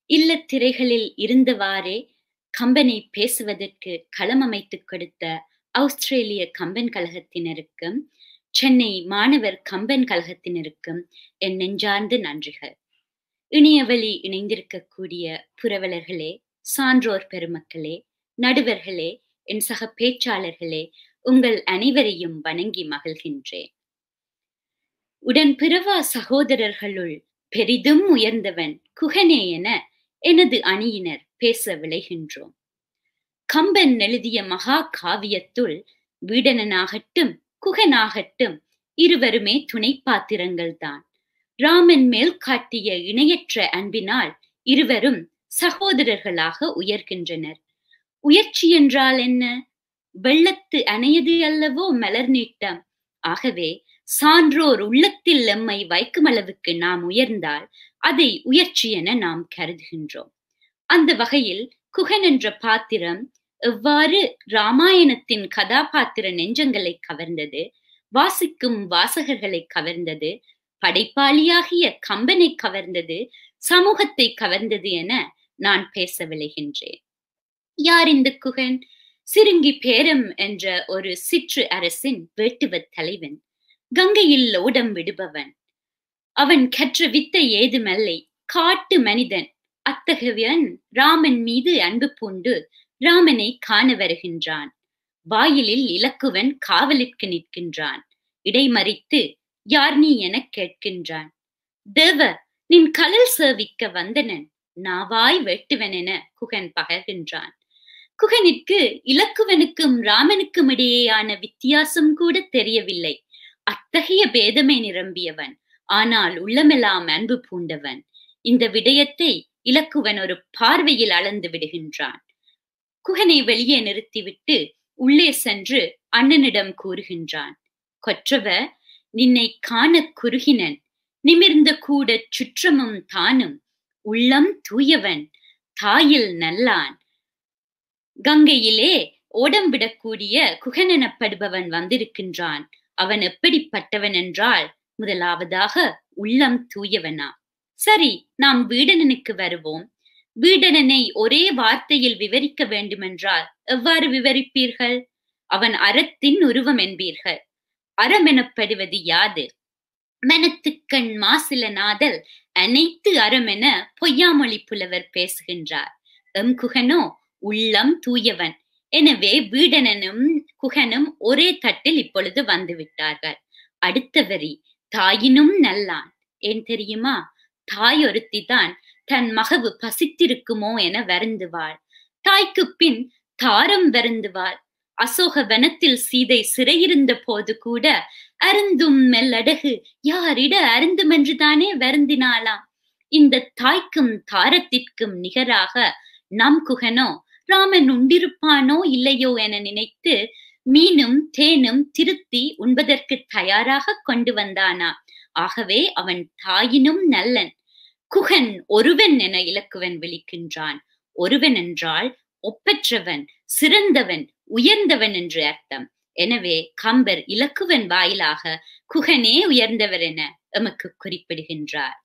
இல்லத்திரைகளில் இருந்தவாறே கம்பனை பேசுவதற்கு களம் அமைத்துக் கொடுத்த ஆஸ்திரேலிய கம்பன் கழகத்தினருக்கும் சென்னை மாணவர் கம்பன் கழகத்தினருக்கும் என் நெஞ்சார்ந்த நன்றிகள் இணையவழி இணைந்திருக்கக்கூடிய புரவலர்களே சான்றோர் பெருமக்களே நடுவர்களே என் சக பேச்சாளர்களே உங்கள் அனைவரையும் வணங்கி மகிழ்கின்றேன் உடன் பிறவா சகோதரர்களுள் பெரிதும் உயர்ந்தவன் குகனே என எனது அணியினர் பேச விளைகின்றோம் கம்பன் எழுதிய மகா காவியத்துள் வீடனனாகட்டும் குகனாகட்டும் இருவருமே துணை பாத்திரங்கள் தான் ராமன் மேல் காட்டிய இணையற்ற அன்பினால் இருவரும் சகோதரர்களாக உயர்கின்றனர் உயர்ச்சி என்றால் என்ன வெள்ளத்து அணையது அல்லவோ மலர் நீட்டம் ஆகவே சான்றோர் உள்ளத்தில் எம்மை வைக்கும் அளவுக்கு நாம் உயர்ந்தால் அதை உயர்ச்சி என நாம் கருதுகின்றோம் அந்த வகையில் குகன் என்ற பாத்திரம் எவ்வாறு ராமாயணத்தின் கதாபாத்திர நெஞ்சங்களை கவர்ந்தது வாசிக்கும் வாசகர்களை கவர்ந்தது படைப்பாளியாகிய கம்பனை கவர்ந்தது சமூகத்தை கவர்ந்தது என நான் பேச விளைகின்றேன் யார் இந்த குகன் சிறுங்கி பேரம் என்ற ஒரு சிற்று அரசின் வேட்டுவ தலைவன் கங்கையில் ஓடம் விடுபவன் அவன் கற்ற வித்தை ஏதுமல்லை காட்டு மனிதன் அத்தகையவன் ராமன் மீது அன்பு பூண்டு ராமனை காண வருகின்றான் வாயிலில் இலக்குவன் காவலிற்கு நிற்கின்றான் இடைமறித்து யார் நீ எனக் கேட்கின்றான் தேவ நின் கலல் சேவிக்க வந்தனன் நாவாய் வெட்டுவன் என குகன் பகர்கின்றான் குகனிற்கு இலக்குவனுக்கும் ராமனுக்கும் இடையேயான வித்தியாசம் கூட தெரியவில்லை அத்தகைய பேதமே நிரம்பியவன் ஆனால் உள்ளமெல்லாம் அன்பு பூண்டவன் இந்த விடயத்தை இலக்குவன் ஒரு பார்வையில் அளந்து விடுகின்றான் குகனை வெளியே நிறுத்திவிட்டு உள்ளே சென்று அண்ணனிடம் கூறுகின்றான் கொற்றவ நின்னை காண குறுகினன் நிமிர்ந்த கூட சுற்றமும் தானும் உள்ளம் தூயவன் தாயில் நல்லான் கங்கையிலே ஓடம் விடக்கூடிய குகன் எனப்படுபவன் வந்திருக்கின்றான் அவன் எப்படிப்பட்டவன் என்றால் முதலாவதாக உள்ளம் தூயவனா சரி நாம் வீடனனுக்கு வருவோம் வீடனனை ஒரே வார்த்தையில் விவரிக்க வேண்டுமென்றால் எவ்வாறு விவரிப்பீர்கள் அவன் அறத்தின் உருவம் என்பீர்கள் அறம் எனப்படுவது யாது மனத்துக்கண் மாசில நாதல் அனைத்து அறம் என பொய்யாமொழி புலவர் பேசுகின்றார் எம் குகனோ உள்ளம் தூயவன் எனவே வீடனனும் குகனும் ஒரே தட்டில் இப்பொழுது வந்து விட்டார்கள் அடுத்த வரி தாயினும் நல்லான் ஏன் தெரியுமா தாய் ஒருத்தி தான் தன் மகவு பசித்திருக்குமோ என வருந்துவாள் தாய்க்கு பின் தாரம் வருந்துவாள் அசோக வனத்தில் சீதை சிறையிருந்த போது கூட அருந்தும் மெல்லடகு யாரிட அருந்தும் என்றுதானே வருந்தினாளாம் இந்த தாய்க்கும் தாரத்திற்கும் நிகராக நம் குகனோ ராமன் உண்டிருப்பானோ இல்லையோ என நினைத்து மீனும் தேனும் திருத்தி உண்பதற்கு தயாராக கொண்டு வந்தானா ஆகவே அவன் தாயினும் நல்லன் குகன் ஒருவன் என இலக்குவன் விழிக்கின்றான் ஒருவன் என்றால் ஒப்பற்றவன் சிறந்தவன் உயர்ந்தவன் என்று அர்த்தம் எனவே கம்பர் இலக்குவன் வாயிலாக குகனே உயர்ந்தவர் என எமக்கு குறிப்பிடுகின்றார்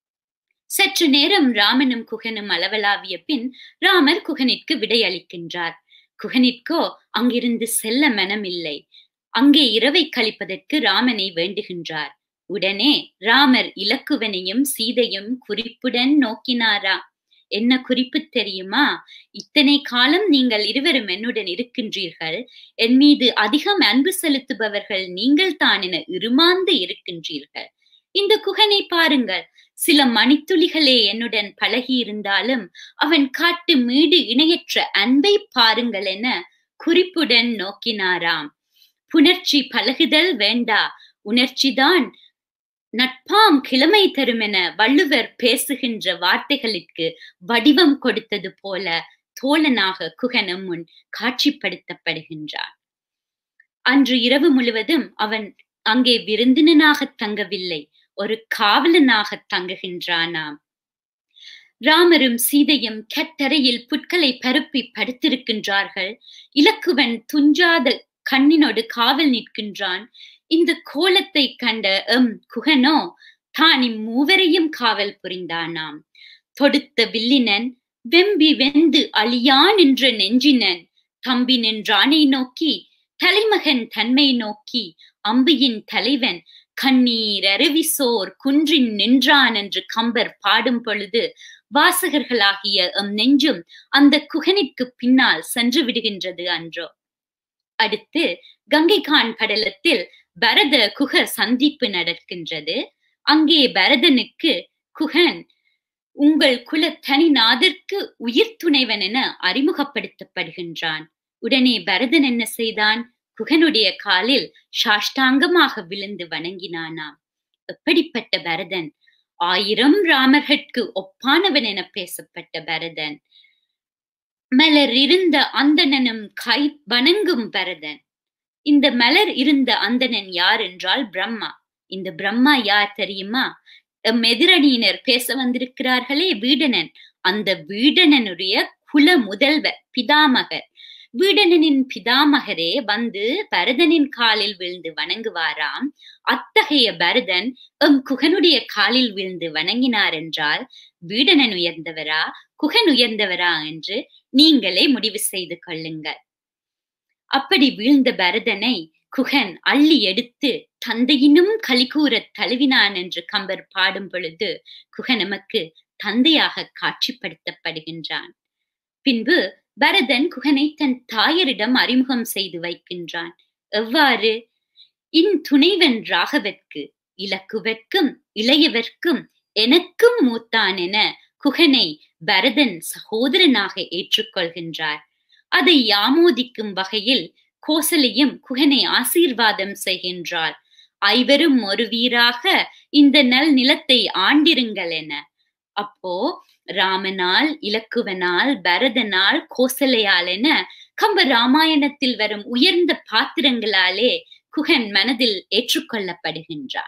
சற்று நேரம் ராமனும் குகனும் அளவலாவிய பின் ராமர் குகனிற்கு விடையளிக்கின்றார் குகனிற்கோ அங்கிருந்து செல்ல மனமில்லை அங்கே இரவை கழிப்பதற்கு ராமனை வேண்டுகின்றார் உடனே ராமர் இலக்குவனையும் சீதையும் குறிப்புடன் நோக்கினாரா என்ன குறிப்பு தெரியுமா இத்தனை காலம் நீங்கள் இருவரும் என்னுடன் இருக்கின்றீர்கள் என் மீது அதிகம் அன்பு செலுத்துபவர்கள் நீங்கள் தான் என இருமாந்து இருக்கின்றீர்கள் இந்த குகனை பாருங்கள் சில மணித்துளிகளே என்னுடன் பழகி இருந்தாலும் அவன் காட்டு மீடு இணையற்ற அன்பை பாருங்கள் என குறிப்புடன் நோக்கினாராம் புணர்ச்சி பழகுதல் வேண்டா உணர்ச்சிதான் நட்பாம் கிழமை தரும் என வள்ளுவர் பேசுகின்ற வார்த்தைகளுக்கு வடிவம் கொடுத்தது போல தோழனாக குகனும் முன் காட்சிப்படுத்தப்படுகின்றான் அன்று இரவு முழுவதும் அவன் அங்கே விருந்தினனாக தங்கவில்லை ஒரு காவலனாக தங்குகின்றானாம் ராமரும் சீதையும் கட்டறையில் புட்களை பரப்பி படுத்திருக்கின்றார்கள் இலக்குவன் துஞ்சாத கண்ணினோடு காவல் நிற்கின்றான் இந்த கோலத்தை கண்ட எம் குகனோ தான் இம்மூவரையும் காவல் புரிந்தானாம் தொடுத்த வில்லினன் வெம்பி வெந்து அழியான் என்ற நெஞ்சினன் தம்பி நின்றானை நோக்கி தலைமகன் தன்மை நோக்கி அம்பியின் தலைவன் கண்ணீர் அருவிசோர் குன்றின் நின்றான் என்று கம்பர் பாடும் பொழுது வாசகர்களாகிய எம் நெஞ்சும் அந்த குகனிற்கு பின்னால் சென்று விடுகின்றது அன்றோ அடுத்து கங்கைகான் படலத்தில் பரத குக சந்திப்பு நடக்கின்றது அங்கே பரதனுக்கு குகன் உங்கள் குல தனிநாதற்கு உயிர் துணைவன் என அறிமுகப்படுத்தப்படுகின்றான் உடனே பரதன் என்ன செய்தான் குகனுடைய காலில் சாஷ்டாங்கமாக விழுந்து வணங்கினானாம் எப்படிப்பட்ட பரதன் ஆயிரம் ராமர்கட்கு ஒப்பானவன் என பேசப்பட்ட பரதன் மலர் இருந்த அந்தணனும் கை வணங்கும் பரதன் இந்த மலர் இருந்த அந்தணன் யார் என்றால் பிரம்மா இந்த பிரம்மா யார் தெரியுமா எம் எதிரணியினர் பேச வந்திருக்கிறார்களே வீடனன் அந்த வீடனனுடைய குல முதல்வர் பிதாமகர் வீடனனின் பிதாமகரே வந்து பரதனின் காலில் விழுந்து வணங்குவாராம் அத்தகைய பரதன் எம் குகனுடைய காலில் விழுந்து வணங்கினார் என்றால் வீடனன் உயர்ந்தவரா குகன் உயர்ந்தவரா என்று நீங்களே முடிவு செய்து கொள்ளுங்கள் அப்படி வீழ்ந்த பரதனை குகன் அள்ளி எடுத்து தந்தையினும் கலிகூறத் தழுவினான் என்று கம்பர் பாடும் பொழுது குகன் நமக்கு தந்தையாக காட்சிப்படுத்தப்படுகின்றான் பின்பு பரதன் குகனை தன் தாயரிடம் அறிமுகம் செய்து வைக்கின்றான் எவ்வாறு இன் துணைவன் ராகவர்க்கு இலக்குவர்க்கும் இளையவர்க்கும் எனக்கும் மூத்தான் என குகனை பரதன் சகோதரனாக ஏற்றுக்கொள்கின்றார் அதை யாமோதிக்கும் வகையில் கோசலையும் குகனை ஆசீர்வாதம் செய்கின்றார் ஐவரும் ஒரு வீராக இந்த நல் நிலத்தை ஆண்டிருங்கள் என அப்போ ராமனால் இலக்குவனால் பரதனால் கோசலையால் என கம்ப ராமாயணத்தில் வரும் உயர்ந்த பாத்திரங்களாலே குகன் மனதில் ஏற்றுக்கொள்ளப்படுகின்றார்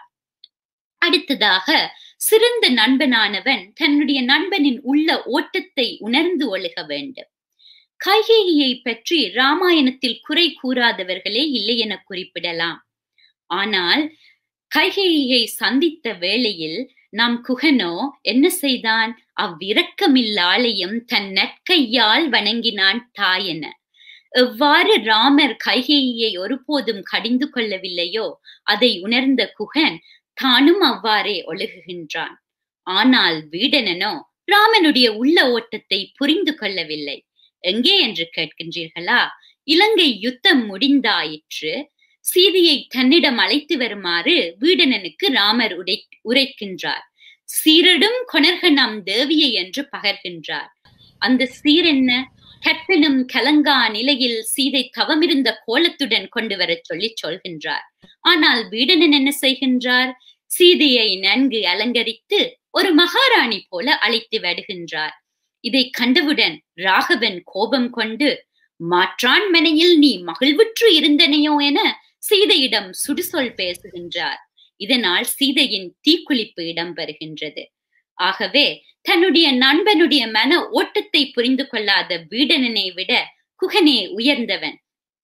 அடுத்ததாக சிறந்த நண்பனானவன் தன்னுடைய நண்பனின் உள்ள ஓட்டத்தை உணர்ந்து ஒழுக வேண்டும் கைகேயியை பற்றி ராமாயணத்தில் குறை கூறாதவர்களே இல்லை என குறிப்பிடலாம் ஆனால் கைகேயியை சந்தித்த வேளையில் நம் குகனோ என்ன செய்தான் அவ்விரக்கமில்லாளையும் தன் நற்கையால் வணங்கினான் தாயென எவ்வாறு ராமர் கைகேயியை ஒருபோதும் கடிந்து கொள்ளவில்லையோ அதை உணர்ந்த குகன் தானும் அவ்வாறே ஒழுகுகின்றான் ஆனால் வீடனனோ ராமனுடைய உள்ள ஓட்டத்தை புரிந்து கொள்ளவில்லை எங்கே என்று கேட்கின்றீர்களா இலங்கை யுத்தம் முடிந்தாயிற்று சீதையை தன்னிடம் அழைத்து வருமாறு வீடனனுக்கு ராமர் உடை உரைக்கின்றார் சீரடும் கொணர்க நம் தேவியை என்று பகர்கின்றார் அந்த சீர் என்ன கற்பனும் கலங்கா நிலையில் சீதை தவமிருந்த கோலத்துடன் கொண்டு வரச் சொல்லி சொல்கின்றார் ஆனால் வீடனன் என்ன செய்கின்றார் சீதையை நன்கு அலங்கரித்து ஒரு மகாராணி போல அழைத்து வருகின்றார் இதை கண்டவுடன் ராகவன் கோபம் கொண்டு மாற்றான் மனையில் நீ மகிழ்வுற்று இருந்தனையோ என சீதையிடம் சுடுசொல் பேசுகின்றார் இதனால் சீதையின் தீக்குளிப்பு இடம்பெறுகின்றது ஆகவே தன்னுடைய நண்பனுடைய மன ஓட்டத்தை புரிந்து கொள்ளாத வீடனனை விட குகனே உயர்ந்தவன்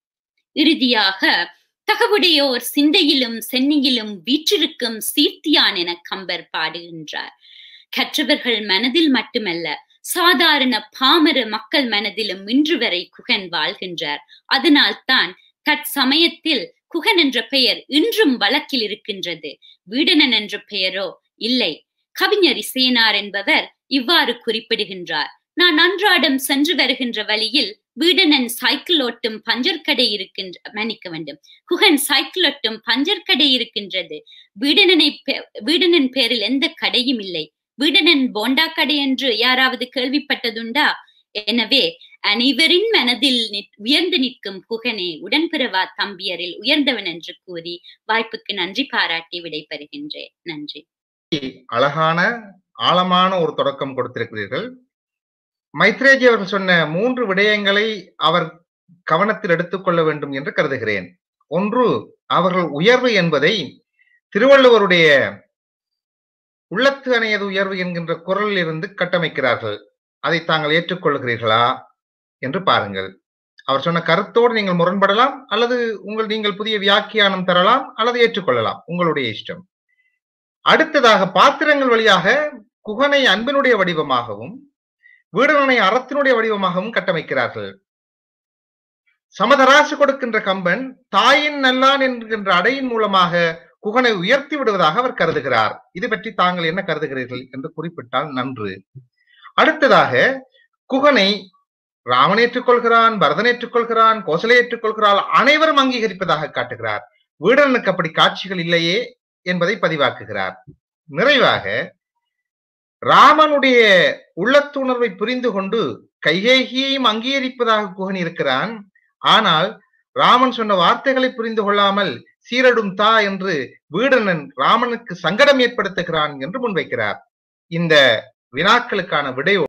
இறுதியாக தகவுடையோர் சிந்தையிலும் சென்னையிலும் வீற்றிருக்கும் சீர்த்தியான் என கம்பர் பாடுகின்றார் கற்றவர்கள் மனதில் மட்டுமல்ல சாதாரண பாமர மக்கள் மனதிலும் இன்று வரை குகன் வாழ்கின்றார் அதனால்தான் தற்சமயத்தில் குகன் என்ற பெயர் இன்றும் வழக்கில் இருக்கின்றது வீடனன் என்ற பெயரோ இல்லை கவிஞர் இசையனார் என்பவர் இவ்வாறு குறிப்பிடுகின்றார் நான் அன்றாடம் சென்று வருகின்ற வழியில் வீடனன் சைக்கிள் ஓட்டும் பஞ்சர் கடை இருக்கின்ற மன்னிக்க வேண்டும் குகன் சைக்கிள் ஓட்டும் பஞ்சர் கடை இருக்கின்றது வீடனனை வீடனன் பேரில் எந்த கடையும் இல்லை வீடனன் போண்டா கடை என்று யாராவது கேள்விப்பட்டதுண்டா எனவே அனைவரின் மனதில் உயர்ந்து நிற்கும் குகனே உடன்பிறவா தம்பியரில் உயர்ந்தவன் என்று கூறி வாய்ப்புக்கு நன்றி பாராட்டி விடைபெறுகின்றேன் நன்றி அழகான ஆழமான ஒரு தொடக்கம் கொடுத்திருக்கிறீர்கள் மைத்ரேஜி அவர்கள் சொன்ன மூன்று விடயங்களை அவர் கவனத்தில் எடுத்துக்கொள்ள வேண்டும் என்று கருதுகிறேன் ஒன்று அவர்கள் உயர்வு என்பதை திருவள்ளுவருடைய உள்ளத்து அணையது உயர்வு என்கின்ற குரலில் இருந்து கட்டமைக்கிறார்கள் அதை தாங்கள் ஏற்றுக்கொள்கிறீர்களா என்று பாருங்கள் அவர் சொன்ன கருத்தோடு நீங்கள் முரண்படலாம் அல்லது உங்கள் நீங்கள் புதிய வியாக்கியானம் தரலாம் அல்லது ஏற்றுக்கொள்ளலாம் உங்களுடைய இஷ்டம் அடுத்ததாக பாத்திரங்கள் வழியாக குகனை அன்பினுடைய வடிவமாகவும் வீடனனை அறத்தினுடைய வடிவமாகவும் கட்டமைக்கிறார்கள் சமதராசு கொடுக்கின்ற கம்பன் தாயின் நல்லான் என்கின்ற அடையின் மூலமாக குகனை உயர்த்தி விடுவதாக அவர் கருதுகிறார் இது பற்றி தாங்கள் என்ன கருதுகிறீர்கள் என்று குறிப்பிட்டால் நன்று அடுத்ததாக குகனை ராமன் ஏற்றுக்கொள்கிறான் பரதன் ஏற்றுக்கொள்கிறான் கோசலை ஏற்றுக்கொள்கிறான் அனைவரும் அங்கீகரிப்பதாக காட்டுகிறார் வீடனுக்கு அப்படி காட்சிகள் இல்லையே என்பதை பதிவாக்குகிறார் நிறைவாக ராமனுடைய உள்ளத்துணர்வை புரிந்து கொண்டு கைகேகியையும் அங்கீகரிப்பதாக குகன் இருக்கிறான் ஆனால் ராமன் சொன்ன வார்த்தைகளை புரிந்து கொள்ளாமல் சீரடும் தா என்று வீடனன் ராமனுக்கு சங்கடம் ஏற்படுத்துகிறான் என்று முன்வைக்கிறார் இந்த வினாக்களுக்கான விடை